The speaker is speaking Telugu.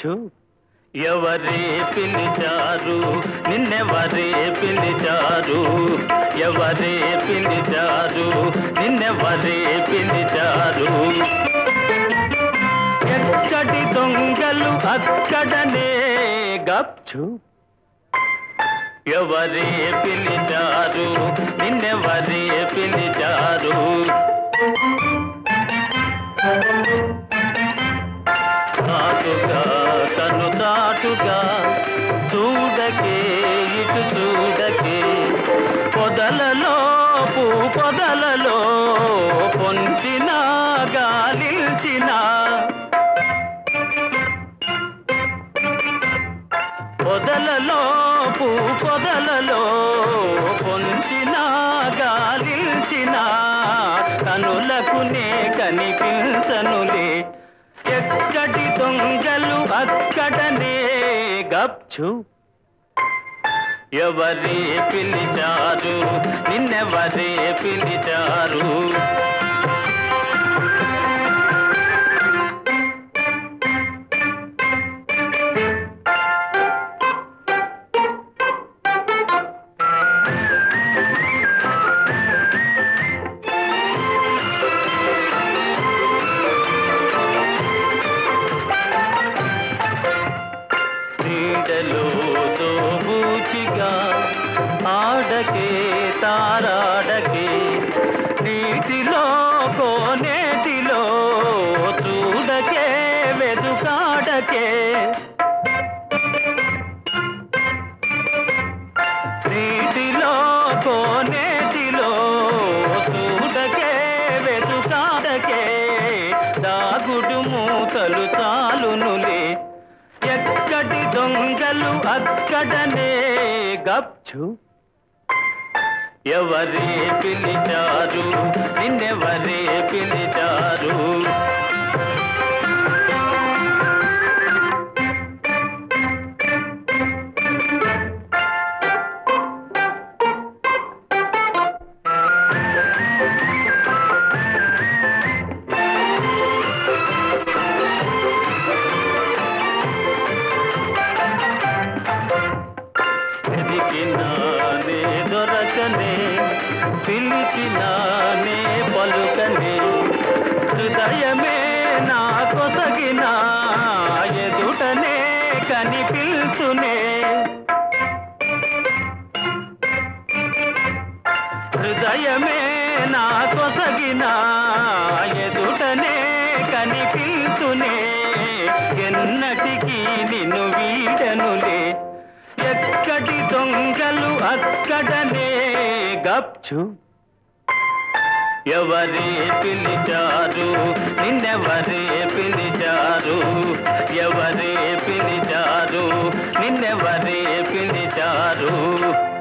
గప్చు ఎవరే పిలిచారు నిన్నెవరే పిలిచారు ఎవరే పిలిచారు నిన్నెవరే పిలిచారు ఎక్కడి దొంగలు అక్కడనే గప్చు ఎవరే పిలిచారు నిన్నెవరే పిలిచారు చాటుగా కను చాటుగా చూడకే ఇటు చూడకే పొదలలో పూ పొదలలో పొంచిన గాలించిన పొదలలో పూ పొదలలో పొంచిన గాలించిన కనులకు నే కనిపించనులే ఎక్కడి దొంగలు అక్కడనే గప్చు ఎవరే పిలిచారు నిన్నెవరే పిలిచారు నీడలో దోబూచిగా ఆడకే తారాడకే నీటిలో కోనేటిలో చూడకే వెదుకాడకే నీటిలో కోనేటిలో చూడకే వెదుకాడకే దాగుడు మూతలు చాలునులే ఎక్కడి దొంగలు అక్కడనే గప్చు ఎవరే పిలిచారు నిన్నెవరే పిలిచారు వెతికినానే దొరకనే పిలిచినానే పలుకనే హృదయమే నా కొసగిన ఎదుటనే కనిపిల్చునే హృదయమే నా కొసగిన ఎదుటనే కనిపిల్చునే ఎన్నటికీ నిన్ను వీడనులే ఎక్కడి దొంగలు అక్కడనే గప్చు ఎవరే పిలిచారు నిన్నెవరే పిలిచారు ఎవరే పిలిచారు నిన్నెవరే పిలిచారు